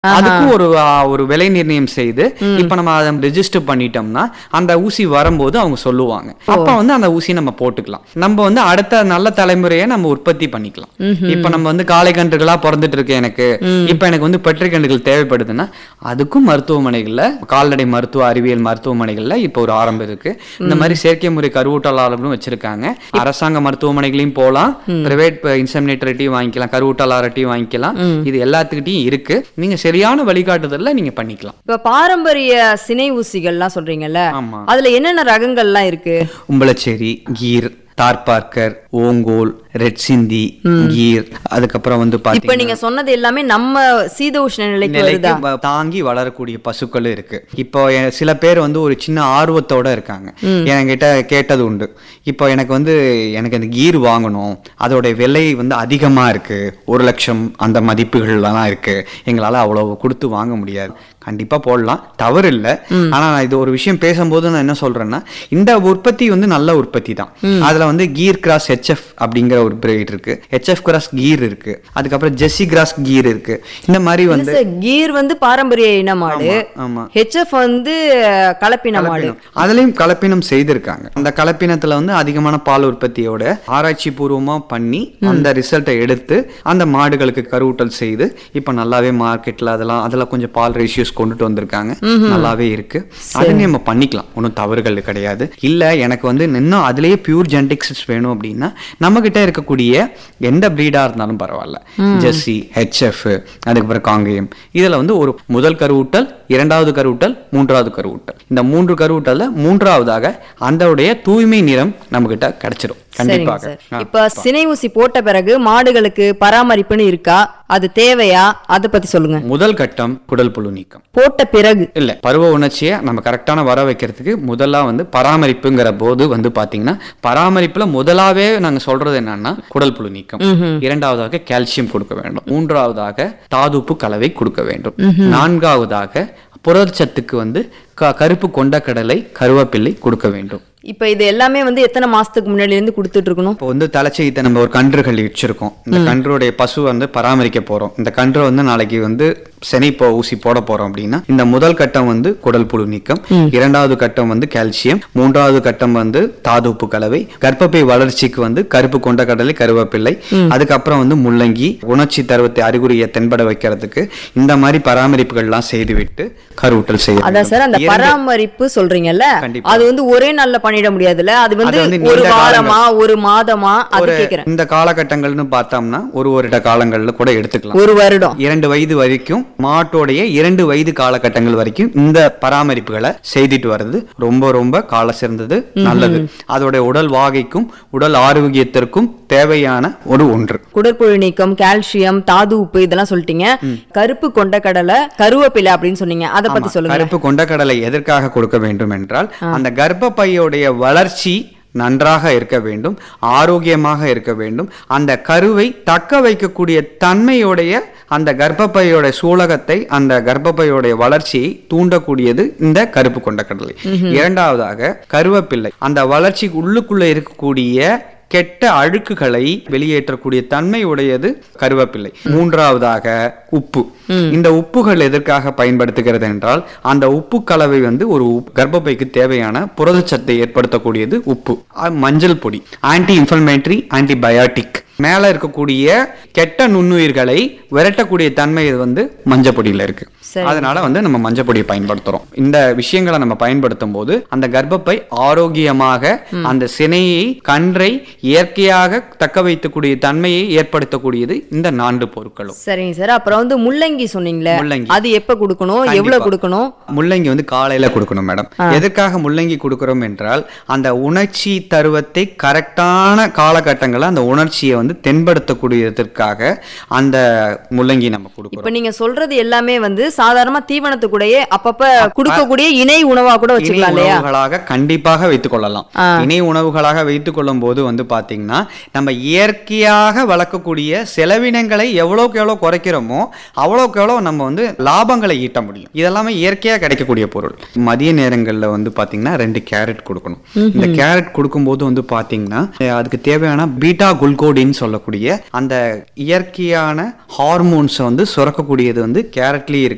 அதுக்கும் ஒரு ஆ, ஒரு விலை நிர்ணயம் செய்து இப்ப நம்ம அதை ரெஜிஸ்டர் பண்ணிட்டோம்னா அந்த ஊசி வரும்போது அவங்க சொல்லுவாங்க அப்ப வந்து அந்த ஊசி நம்ம போட்டுக்கலாம் நம்ம வந்து அடுத்த நல்ல தலைமுறையை நம்ம உற்பத்தி பண்ணிக்கலாம் இப்ப நம்ம வந்து காளை கன்றுகளா பிறந்துட்டு இருக்கு எனக்கு இப்ப எனக்கு வந்து பெற்றை கன்றுகள் தேவைப்படுதுன்னா அதுக்கும் மருத்துவமனைகள்ல கால்நடை மருத்துவ அறிவியல் மருத்துவமனைகள்ல இப்ப ஒரு ஆரம்பம் இருக்கு இந்த மாதிரி செயற்கை முறை கருவூட்டலாளர்களும் வச்சிருக்காங்க அரசாங்க மருத்துவமனைகளையும் போகலாம் பிரைவேட் இன்செமினேட்டர்ட்டையும் வாங்கிக்கலாம் கருவூட்டலாளர்ட்டையும் வாங்கிக்கலாம் இது எல்லாத்துக்கிட்டையும் இருக்கு நீங்க சரியான வழிகாட்டுதல்ல நீங்க பண்ணிக்கலாம் இப்ப பாரம்பரிய சினை ஊசிகள்லாம் சொல்றீங்கல்ல ஆமா அதுல என்னென்ன ரகங்கள்லாம் இருக்கு உம்பளச்சேரி கீர் தார்பார்க்கர் ஓங்கோல் ரெட் சிந்தி கீர் அதுக்கப்புறம் வந்து இப்ப பாத்தீங்கன்னா நீங்க சொன்னது எல்லாமே நம்ம சீத உஷ்ண நிலைக்கு நிலைக்கு வருதா வ- தாங்கி வளரக்கூடிய பசுக்களும் இருக்கு இப்போ எ- சில பேர் வந்து ஒரு சின்ன ஆர்வத்தோட இருக்காங்க என்கிட்ட கேட்டது உண்டு இப்போ எனக்கு வந்து எனக்கு அந்த கீர் வாங்கணும் அதோட விலை வந்து அதிகமா இருக்கு ஒரு லட்சம் அந்த மதிப்புகள்லாம் இருக்கு எங்களால அவ்வளவு கொடுத்து வாங்க முடியாது கண்டிப்பா போடலாம் தவறு இல்லை ஆனா நான் இது ஒரு விஷயம் பேசும்போது நான் என்ன சொல்றேன்னா இந்த உற்பத்தி வந்து நல்ல உற்பத்தி தான் அதுல வந்து கீர் கிராஸ் ஹெச்எஃப் அப்படிங்கிற ஒரு பிரீட் இருக்கு ஹெச்எஃப் கிராஸ் கீர் இருக்கு அதுக்கப்புறம் ஜெஸ்ஸி கிராஸ் கீர் இருக்கு இந்த மாதிரி வந்து கீர் வந்து பாரம்பரிய இன மாடு ஆமா ஹெச்எஃப் வந்து கலப்பின மாடு கலப்பினம். அதுலயும் கலப்பினம் செய்திருக்காங்க அந்த கலப்பினத்துல வந்து அதிகமான பால் உற்பத்தியோட ஆராய்ச்சி பூர்வமா பண்ணி அந்த ரிசல்ட்டை எடுத்து அந்த மாடுகளுக்கு கருவூட்டல் செய்து இப்ப நல்லாவே மார்க்கெட்ல அதெல்லாம் அதுல கொஞ்சம் பால் ரேஷியோஸ் கொண்டுட்டு வந்திருக்காங்க நல்லாவே இருக்கு அதை நம்ம பண்ணிக்கலாம் ஒன்றும் தவறுகள் கிடையாது இல்ல எனக்கு வந்து இன்னும் அதுலயே பியூர் ஜெனடிக்ஸ் வேணும் அப்படின்னா நம்ம கிட்ட இருக்கக்கூடிய எந்த பிரீடா இருந்தாலும் பரவாயில்ல ஜெர்சி ஹெச்எஃப் அதுக்கப்புறம் காங்கேயம் இதுல வந்து ஒரு முதல் கருவூட்டல் இரண்டாவது கருவூட்டல் மூன்றாவது கருவூட்டல் இந்த மூன்று கருவூட்டல்ல மூன்றாவதாக அதோடைய தூய்மை நிறம் நம்ம கிட்ட கிடைச்சிரும் சரிங்க கண்டிப்பாக சார் இப்ப சினை ஊசி போட்ட பிறகு மாடுகளுக்கு பராமரிப்புன்னு இருக்கா அது தேவையா அதை பத்தி சொல்லுங்க முதல் கட்டம் குடல் புழு நீக்கம் போட்ட பிறகு இல்ல பருவ உணர்ச்சியை நம்ம கரெக்டான வர வைக்கிறதுக்கு முதல்ல வந்து பராமரிப்புங்கிற போது வந்து பாத்தீங்கன்னா பராமரிப்புல முதலாவே நாங்க சொல்றது என்னன்னா குடல் புழு நீக்கம் இரண்டாவதாக கால்சியம் கொடுக்க வேண்டும் மூன்றாவதாக தாதுப்பு கலவை கொடுக்க வேண்டும் நான்காவதாக புரதச்சத்துக்கு வந்து க- கருப்பு கொண்டக்கடலை கருவேப்பிள்ளை கொடுக்க வேண்டும் இப்ப இது எல்லாமே வந்து எத்தனை மாசத்துக்கு முன்னாடி இருந்து கொடுத்துட்டு இருக்கணும் இப்போ வந்து தலைச்செய்த்தை நம்ம ஒரு கன்றுகள் வச்சிருக்கோம் இந்த கன்றுடைய பசு வந்து பராமரிக்க போறோம் இந்த கன்று வந்து நாளைக்கு வந்து செனை போ ஊசி போட போறோம் அப்படின்னா இந்த முதல் கட்டம் வந்து குடல் புழு நீக்கம் இரண்டாவது கட்டம் வந்து கால்சியம் மூன்றாவது கட்டம் வந்து தாதுப்பு கலவை கர்ப்பப்பை வளர்ச்சிக்கு வந்து கருப்பு கொண்ட கடலை கருவேப்பிள்ளை அதுக்கப்புறம் வந்து முள்ளங்கி உணர்ச்சி தருவத்தை அறிகுறியை தென்பட வைக்கிறதுக்கு இந்த மாதிரி பராமரிப்புகள்லாம் செய்துவிட்டு கருவூட்டல் செய்ய அதான் சார் அந்த வேண்டும். இரண்டு- பராமரிப்பு சொல்றீங்கல்ல கண்டிப்பா. அது வந்து ஒரே நாள்ல பண்ணிட முடியாதுல்ல அது வந்து அது வந்து ஒரு நீண்ட வாரமா ஒரு மாதமா அது ஒரு கேக்குறேன் இந்த காலகட்டங்கள்னு பார்த்தோம்னா ஒரு வருட காலங்கள்ல கூட எடுத்துக்கலாம் ஒரு வருடம் இரண்டு வயது வரைக்கும் மாட்டோடைய இரண்டு வயது காலகட்டங்கள் வரைக்கும் இந்த பராமரிப்புகளை செய்துட்டு வர்றது ரொம்ப ரொம்ப கால சிறந்தது நல்லது அதோடைய உடல் வாகைக்கும் உடல் ஆரோக்கியத்திற்கும் தேவையான ஒரு ஒன்று குடற்புழு நீக்கம் கால்சியம் தாது உப்பு இதெல்லாம் சொல்லிட்டீங்க கருப்பு கொண்ட கடலை கருவேப்பிலை அப்படின்னு சொன்னீங்க அதை பத்தி ஆமா, சொல்லுங்க கருப்பு கொண்டக்கடலை எதற்காக கொடுக்க வேண்டும் என்றால் அந்த கர்ப்பப்பையுடைய வளர்ச்சி நன்றாக இருக்க வேண்டும் ஆரோக்கியமாக இருக்க வேண்டும் அந்த கருவை தக்க வைக்கக்கூடிய தன்மையுடைய அந்த கர்ப்பப்பையோட சூலகத்தை அந்த கர்ப்பப்பையோடைய வளர்ச்சியை தூண்டக்கூடியது இந்த கருப்பு கொண்டக்கடலை இரண்டாவதாக கருவேப்பிள்ளை அந்த வளர்ச்சி உள்ளுக்குள்ள இருக்கக்கூடிய கெட்ட அழுக்குகளை வெளியேற்றக்கூடிய தன்மை உடையது கருவேப்பிள்ளை மூன்றாவதாக உப்பு இந்த உப்புகள் எதற்காக பயன்படுத்துகிறது என்றால் அந்த உப்பு கலவை வந்து ஒரு உப்- கர்ப்பப்பைக்கு தேவையான புரதச்சத்தை ஏற்படுத்தக்கூடியது உப்பு அஹ் மஞ்சள் பொடி ஆன்டி இன்ஃபல்மேட்டரி ஆன்டிபயாட்டிக் மேல இருக்கக்கூடிய கெட்ட நுண்ணுயிர்களை விரட்டக்கூடிய தன்மை இது வந்து மஞ்சள் பொடியில இருக்கு சரி. அதனால வந்து நம்ம மஞ்சள் பொடியை பயன்படுத்துறோம் இந்த விஷயங்களை நம்ம பயன்படுத்தும் போது அந்த கர்ப்பப்பை ஆரோக்கியமாக அந்த சினையை கன்றை இயற்கையாக தக்க வைக்கக்கூடிய தன்மையை ஏற்படுத்தக்கூடியது இந்த நான்கு பொருட்களும் சரிங்க சார் அப்புறம் வந்து முள்ளங்கி சொன்னீங்களே முள்ளங்கி. அது எப்ப கொடுக்கணும் எவ்வளவு கண்டிப்பா. கொடுக்கணும் முள்ளங்கி வந்து காலையில கொடுக்கணும் மேடம் எதற்காக முள்ளங்கி கொடுக்கிறோம் என்றால் அந்த உணர்ச்சி தருவத்தை கரெக்டான காலகட்டங்களில் அந்த உணர்ச்சியை வந்து தென்படுத்தக்கூடியதற்காக அந்த முள்ளங்கி நம்ம கொடுக்கிறோம் இப்ப நீங்க சொல்றது எல்லாமே வந்து சாதாரணமா தீவனத்துக்கூடயே அப்பப்ப கொடுக்கக்கூடிய இணை உணவா கூட இணை வச்சுக்கலாம் இல்லையா உணவுகளாக கண்டிப்பாக வைத்துக் கொள்ளலாம் ஆ. இணை உணவுகளாக வைத்துக் கொள்ளும் போது வந்து பாத்தீங்கன்னா நம்ம இயற்கையாக வளர்க்கக்கூடிய செலவினங்களை எவ்வளவுக்கு எவ்வளவு குறைக்கிறோமோ அவ்வளவுக்கு எவ்வளவு நம்ம வந்து லாபங்களை ஈட்ட முடியும் இதெல்லாமே இயற்கையா கிடைக்கக்கூடிய பொருள் மதிய நேரங்கள்ல வந்து பாத்தீங்கன்னா ரெண்டு கேரட் கொடுக்கணும் இந்த கேரட் கொடுக்கும்போது வந்து பாத்தீங்கன்னா அஹ் அதுக்கு தேவையான பீட்டா குளுக்கோடின்னு சொல்லக்கூடிய அந்த இயற்கையான ஹார்மோன்ஸை வந்து சுரக்கக்கூடியது வந்து கேரட்லயே இருக்கு